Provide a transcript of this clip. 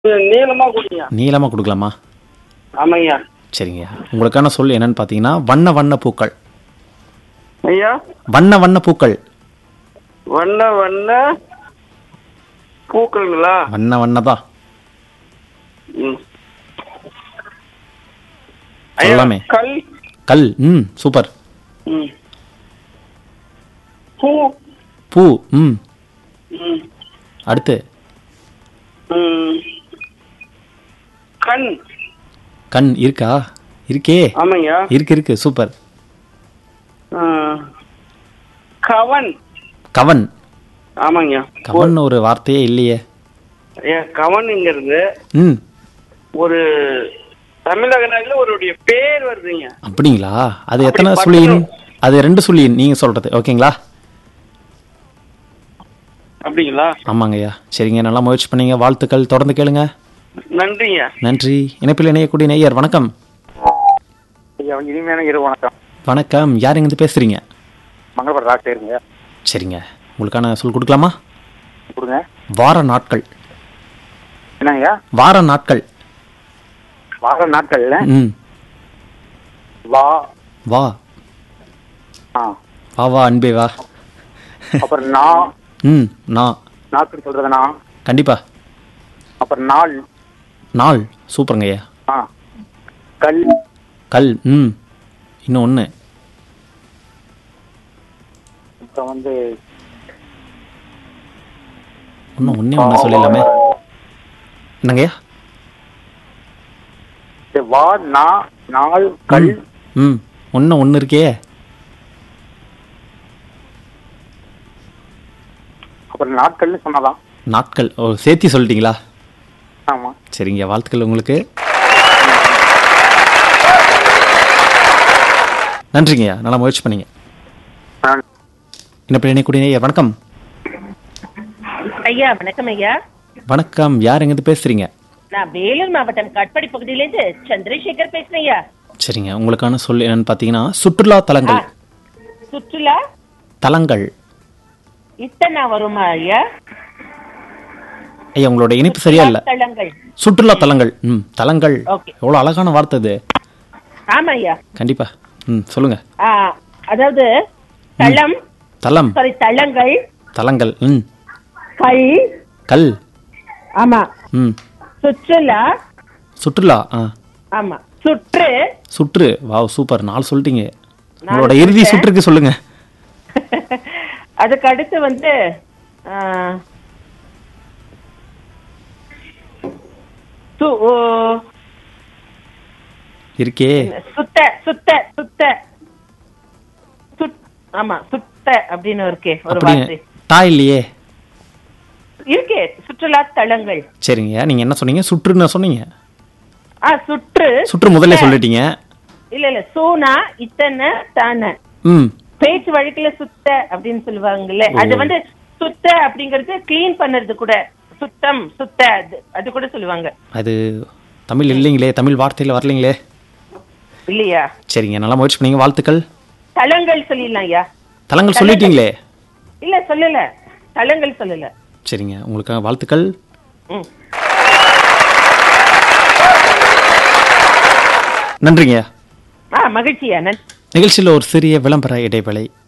நீளமா கொடுங்க நீளமாக கொடுக்கலாமா ஆமாய்யா சரிங்க உங்களுக்கான சொல் என்னன்னு பார்த்தீங்கன்னா வண்ண வண்ண பூக்கள் ஐயா வண்ண வண்ண பூக்கள் வண்ண வண்ண பூக்கள்ங்களா வண்ண வண்ணதா ம். ஐயா, சொல்லலாமே. கல் கல் ம் சூப்பர் ம். பூ பூ ம் ம். அடுத்து ம். கண் கண் இருக்கா இருக்கே ஆமாய்யா இருக்கு இருக்கு சூப்பர் ஆ. கவன் கவன் ஆமாங்கய்யா கவன் ஒரு வார்த்தையே இல்லையே ஐயா கவனுங்கிறது ம் ஒரு தமிழக நாட்டில் ஒருடைய பேர் வருதுங்க அப்படிங்களா அது அப்படி எத்தனை பக்கத்துல- சுழியின் அது ரெண்டு சுழியின் நீங்க சொல்றது ஓகேங்களா அப்படிங்களா ஆமாங்கய்யா சரிங்க நல்லா முயற்சி பண்ணீங்க வாழ்த்துக்கள் தொடர்ந்து கேளுங்க நன்றிங்க நன்றி இணைப்பில் இணையக்கூடிய நேயர் வணக்கம் ஐயா இனிமையான இரவு வணக்கம் வணக்கம் யார் இருந்து பேசுறீங்க மங்களபுரம் ராஜேருங்க சரிங்க உங்களுக்கான சொல் கொடுக்கலாமா கொடுங்க வார நாட்கள் என்னங்கய்யா வார நாட்கள் வார நாட்கள்ல ம் வா வா ஆ வா வா அன்பே வா அப்புறம் நா ம் நான் நாக்குன்னு சொல்றது நான் கண்டிப்பா அப்புறம் நாள் நாள் சூப்பருங்கய்யா ஆ கல் கல் ம் இன்னும் ஒன்று அப்புறம் வந்து இன்னும் ஒன்றே ஒன்று சொல்லிடலாமே என்னங்கய்யா இது வா நா நாள் கல் ம் ஒன்று ஒன்று இருக்கே அப்புறம் நாட்கள்னு சொன்னதான் நாட்கள் ஓ சேர்த்தி சொல்லிட்டீங்களா ஆமா சரிங்க வாழ்த்துக்கள் உங்களுக்கு நன்றிங்கய்யா நல்லா முயற்சி பண்ணீங்க ஆ, என்ன பிள்ளை நேயர் வணக்கம் ஐயா வணக்கம் ஐயா வணக்கம் யார் எங்கிருந்து பேசுறீங்க நான் வேலூர் மாவட்டம் காட்பாடி பகுதியிலேருந்து சந்திரசேகர் பேசுறேன் ஐயா சரிங்க உங்களுக்கான சொல் என்னன்னு பார்த்தீங்கன்னா சுற்றுலா தலங்கள் சுற்றுலா தலங்கள் இத்தனை வருமா ஐயா ஐயா உங்களோட இணைப்பு சரியா இல்ல தளங்கள் சுற்றுலா தலங்கள் ம் தலங்கள் ஓகே எவ்வளோ அழகான வார்த்தை இது ஆமா ஐயா கண்டிப்பா ம் சொல்லுங்க ஆ, அதாவது தளம் தலம் சாரி தளங்கள் தலங்கள் ம் கல் கல் ஆமா ம் சுற்றுலா சுற்றுலா ஆ ஆமா சுற்று சுற்று வாவ் சூப்பர் நாலு சொல்லிட்டீங்க நாலு உங்களோட இறுதி சொல்லிட்டேன். சுற்றுக்கு சொல்லுங்க அதுக்கு அடுத்து வந்து ஆ, சு- ஓ, இருக்கே சுத்த சுத்த சுத்த சுத் ஆமா சுத்த அப்படின்னு இருக்கே ஒரு அப்படி வார்த்தை தா இல்லையே இருக்கே சுற்றுலா தலங்கள் சரிங்க நீங்க என்ன சொன்னீங்க சுற்றுன்னு சொன்னீங்க ஆ சுற்று சுற்று முதல்ல சுத்த. சொல்லிட்டீங்க இல்ல இல்ல சோனா இத்தனை தானே ம் பேச்சு வழக்குல சுத்த அப்படின்னு சொல்லுவாங்கல்ல அது வந்து சுத்த அப்படிங்கறது க்ளீன் பண்ணது கூட சுத்தம் சுத்த அது அது கூட சொல்லுவாங்க அது தமிழ் இல்லைங்களே தமிழ் வார்த்தையில வரலைங்களே இல்லையா சரிங்க நல்லா முயற்சி பண்ணீங்க வாழ்த்துக்கள் தலங்கள் சொல்லிடலாம் ஐயா தலங்கள் சொல்லிட்டீங்களே இல்ல சொல்லல தலங்கள் சொல்லல சரிங்க உங்களுக்கு வாழ்த்துக்கள் ம் நன்றிங்க ஆ மகிழ்ச்சியா நன்றி நிகழ்ச்சியில் ஒரு சிறிய விளம்பர இடைவேளை